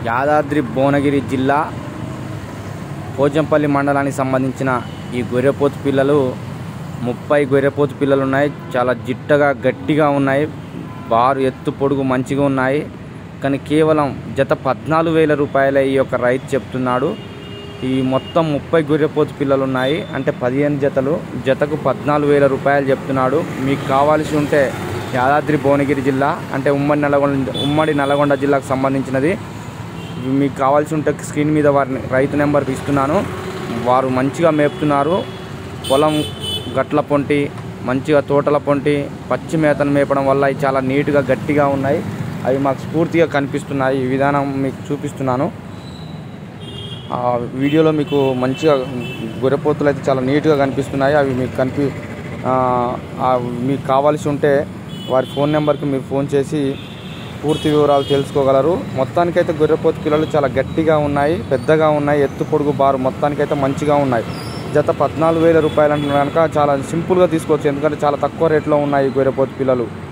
యాదాద్రి భువనగిరి జిల్లా పోచంపల్లి మండలానికి సంబంధించిన ఈ గొర్రెపోతు పిల్లలు ముప్పై గొర్రెపోతు పిల్లలు ఉన్నాయి చాలా జిట్టగా గట్టిగా ఉన్నాయి బారు ఎత్తు పొడుగు మంచిగా ఉన్నాయి కానీ కేవలం జత పద్నాలుగు వేల రూపాయల ఈ యొక్క రైతు చెప్తున్నాడు ఈ మొత్తం ముప్పై గొర్రెపోతు పిల్లలు ఉన్నాయి అంటే పదిహేను జతలు జతకు పద్నాలుగు వేల రూపాయలు చెప్తున్నాడు మీకు కావాల్సి ఉంటే యాదాద్రి భువనగిరి జిల్లా అంటే ఉమ్మడి నల్గొండ ఉమ్మడి నల్గొండ జిల్లాకు సంబంధించినది ఇవి మీకు కావాల్సి ఉంటే స్క్రీన్ మీద వారిని రైతు నెంబర్ ఇస్తున్నాను వారు మంచిగా మేపుతున్నారు పొలం గట్ల పొంటి మంచిగా తోటల పొంటి పచ్చి మేతను మేపడం వల్ల అవి చాలా నీట్గా గట్టిగా ఉన్నాయి అవి మాకు స్ఫూర్తిగా కనిపిస్తున్నాయి ఈ విధానం మీకు చూపిస్తున్నాను ఆ వీడియోలో మీకు మంచిగా గొర్రెపోతులు అయితే చాలా నీట్గా కనిపిస్తున్నాయి అవి మీకు కనిపి ఆ, ఆ మీకు కావాల్సి ఉంటే వారి ఫోన్ నెంబర్కి మీరు ఫోన్ చేసి పూర్తి వివరాలు తెలుసుకోగలరు మొత్తానికైతే గొర్రెపోతు పిల్లలు చాలా గట్టిగా ఉన్నాయి పెద్దగా ఉన్నాయి ఎత్తు పొడుగు బారు మొత్తానికైతే మంచిగా ఉన్నాయి జత పద్నాలుగు వేల రూపాయలు అంటే కనుక చాలా సింపుల్గా తీసుకోవచ్చు ఎందుకంటే చాలా తక్కువ రేట్లో ఉన్నాయి ఈ గొర్రెపోతు పిల్లలు